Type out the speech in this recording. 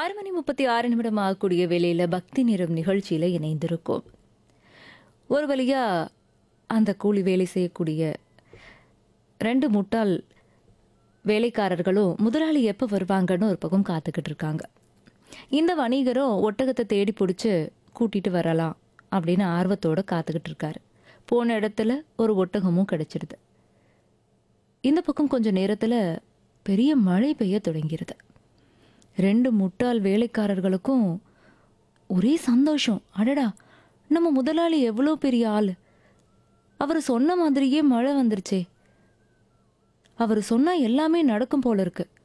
ஆறு மணி முப்பத்தி ஆறு நிமிடம் ஆகக்கூடிய வேளையில பக்தி நிறம் நிகழ்ச்சியில இணைந்திருக்கோம் ஒரு வழியா அந்த கூலி வேலை செய்யக்கூடிய ரெண்டு முட்டாள் வேலைக்காரர்களும் முதலாளி எப்போ வருவாங்கன்னு ஒரு பக்கம் காத்துக்கிட்டு இருக்காங்க இந்த வணிகரும் ஒட்டகத்தை தேடி பிடிச்சி கூட்டிட்டு வரலாம் அப்படின்னு ஆர்வத்தோட காத்துக்கிட்டு இருக்காரு போன இடத்துல ஒரு ஒட்டகமும் கிடைச்சிடுது இந்த பக்கம் கொஞ்ச நேரத்துல பெரிய மழை பெய்ய தொடங்கிருது ரெண்டு முட்டாள் வேலைக்காரர்களுக்கும் ஒரே சந்தோஷம் அடடா நம்ம முதலாளி எவ்வளோ பெரிய ஆள் அவர் சொன்ன மாதிரியே மழை வந்துருச்சே அவர் சொன்னா எல்லாமே நடக்கும் போல இருக்கு